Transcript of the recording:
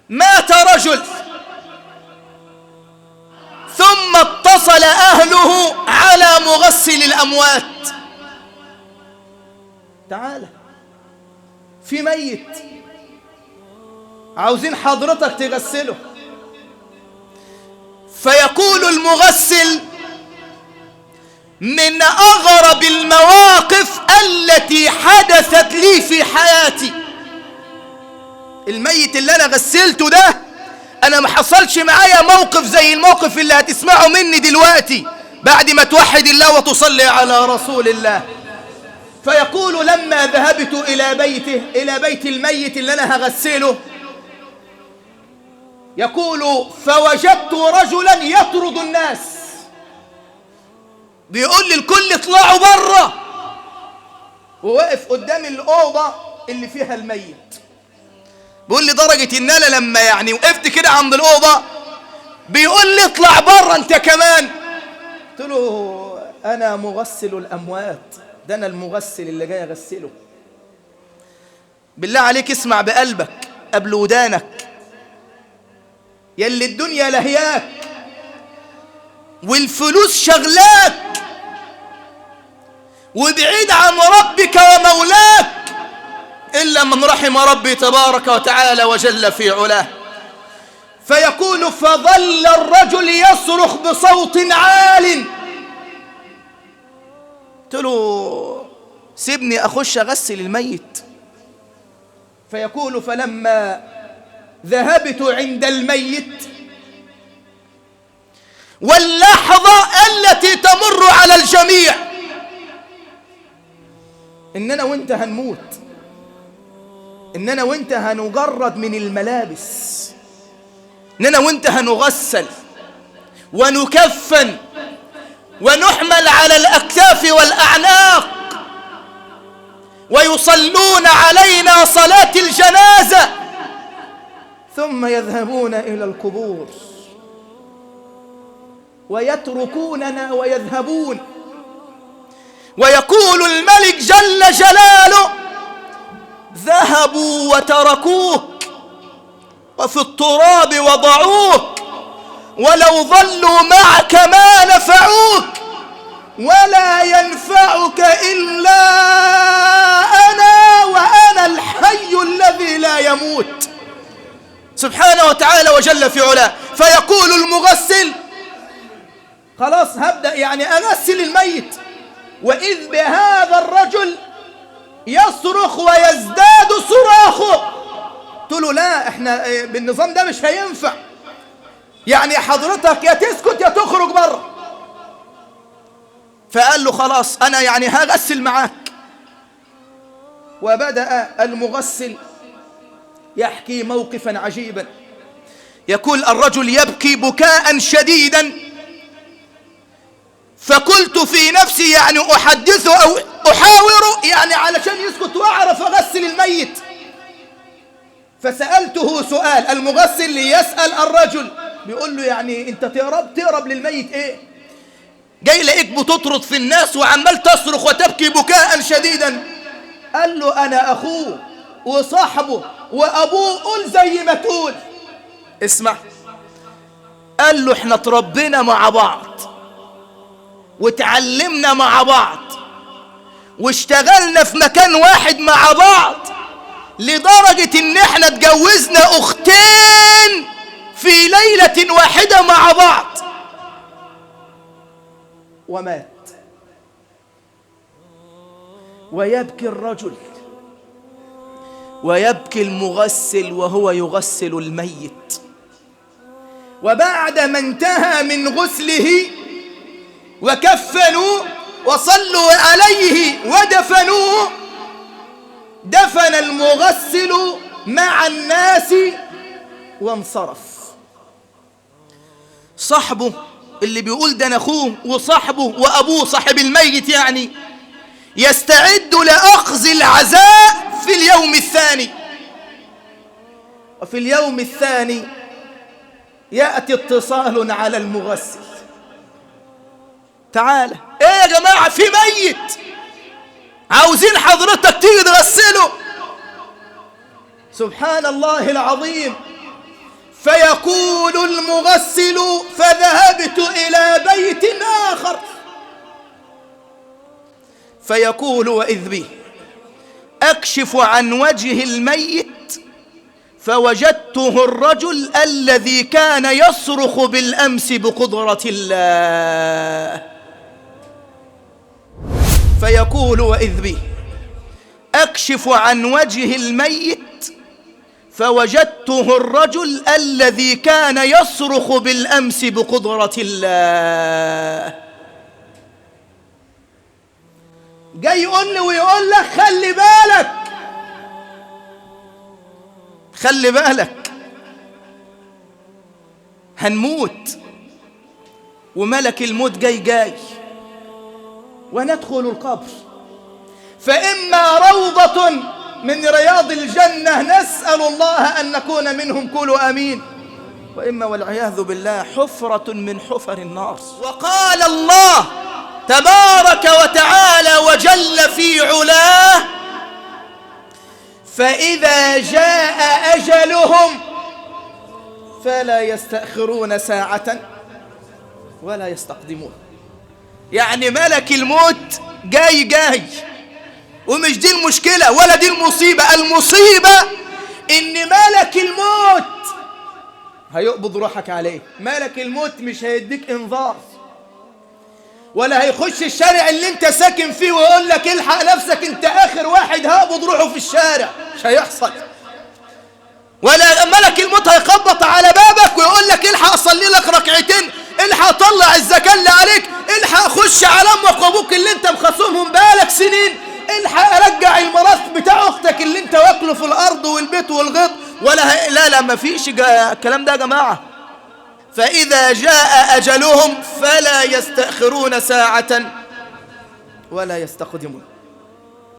مات رجل ثم اتصل أهله على مغسل الأموات تعال في ميت عاوزين حضرتك تغسله فيقول المغسل من أغرب المواقف التي حدثت لي في حياتي الميت اللي أنا غسلته ده أنا ما حصلش معايا موقف زي الموقف اللي هتسمعه مني دلوقتي بعد ما توحد الله وتصلي على رسول الله فيقول لما ذهبت إلى بيته إلى بيت الميت اللي أنا هغسله يقول فوجدت رجلا يطرد الناس بيقول لي الكل اطلعوا بره وواقف قدام الأوضة اللي فيها الميت بيقول لي درجة إن أنا لما يعني وقفت كده عند الأوضة بيقول لي اطلع بره أنت كمان قلت له أنا مغسل الأموات ده أنا المغسل اللي جاي أغسله بالله عليك اسمع بقلبك قبل ودانك يلي الدنيا لهياك والفلوس شغلاك وبعيد عن ربك ومولاك إلا من رحم ربي تبارك وتعالى وجل في علاه فيقول فظل الرجل يصرخ بصوت عال قلت له سيبني أخش أغسل الميت فيقول فلما ذهبت عند الميت واللحظة التي تمر على الجميع إننا وإنت هنموت إننا وإنت هنجرد من الملابس إننا وإنت هنغسل ونكفن ونحمل على الأكتاف والأعناق ويصلون علينا صلاة الجنازة ثم يذهبون إلى القبور ويتركوننا ويذهبون ويقول الملك جل جلاله ذهبوا وتركوك وفي التراب وضعوك ولو ظلوا معك ما نفعوك ولا ينفعك إلا أنا وأنا الحي الذي لا يموت سبحانه وتعالى وجل في علاه فيقول المغسل خلاص هبدأ يعني أغسل الميت وإذ بهذا الرجل يصرخ ويزداد صراخه قلت له لا احنا بالنظام ده مش هينفع يعني حضرتك يا تسكت يا تخرج بره فقال له خلاص انا يعني هغسل معاك وبدأ المغسل يحكي موقفا عجيبا يقول الرجل يبكي بكاء شديدا فقلت في نفسي يعني أحدثه أو أحاوره يعني علشان يسكت وأعرف أغسل الميت فسألته سؤال المغسل ليسأل الرجل بيقول له يعني أنت تقرب تقرب للميت إيه جاي لقيك بتطرد في الناس وعمال تصرخ وتبكي بكاء شديدا قال له أنا أخوه وصاحبه وأبوه قول زي ما تقول اسمع قال له احنا تربينا مع بعض وتعلمنا مع بعض واشتغلنا في مكان واحد مع بعض لدرجة ان احنا اتجوزنا اختين في ليلة واحدة مع بعض ومات ويبكي الرجل ويبكي المغسل وهو يغسل الميت وبعد ما انتهى من غسله وكفنوا وصلوا عليه ودفنوه دفن المغسل مع الناس وانصرف صاحبه اللي بيقول ده اخوه وصاحبه وابوه صاحب الميت يعني يستعد لاخذ العزاء في اليوم الثاني وفي اليوم الثاني ياتي اتصال على المغسل تعالى ايه يا جماعة في ميت عاوزين حضرتك تيجي تغسله سبحان الله العظيم فيقول المغسل فذهبت إلى بيت آخر فيقول وإذ بي أكشف عن وجه الميت فوجدته الرجل الذي كان يصرخ بالأمس بقدرة الله فيقول وإذ بي أكشف عن وجه الميت فوجدته الرجل الذي كان يصرخ بالأمس بقدرة الله جاي يقول لي ويقول لك خلي بالك خلي بالك هنموت وملك الموت جاي جاي وندخل القبر فإما روضة من رياض الجنة نسأل الله أن نكون منهم كلوا أمين وإما والعياذ بالله حفرة من حفر النار وقال الله تبارك وتعالى وجل في علاه فإذا جاء أجلهم فلا يستأخرون ساعة ولا يستقدمون يعني ملك الموت جاي جاي ومش دي المشكلة ولا دي المصيبة المصيبة إن ملك الموت هيقبض روحك عليه ملك الموت مش هيديك إنذار ولا هيخش الشارع اللي انت ساكن فيه ويقول لك الحق نفسك انت اخر واحد هقبض روحه في الشارع مش هيحصل ولا ملك الموت هيخبط على بابك ويقول لك الحق اصلي لك ركعتين الحق طلع الزكاة اللي عليك الحق خش على امك وابوك اللي انت مخاصمهم بقالك سنين الحق ارجع الميراث بتاع اختك اللي انت واكله في الارض والبيت والغيط ولا هي... لا لا مفيش جا... الكلام ده يا جماعه فإذا جاء أجلهم فلا يستأخرون ساعة ولا يستقدمون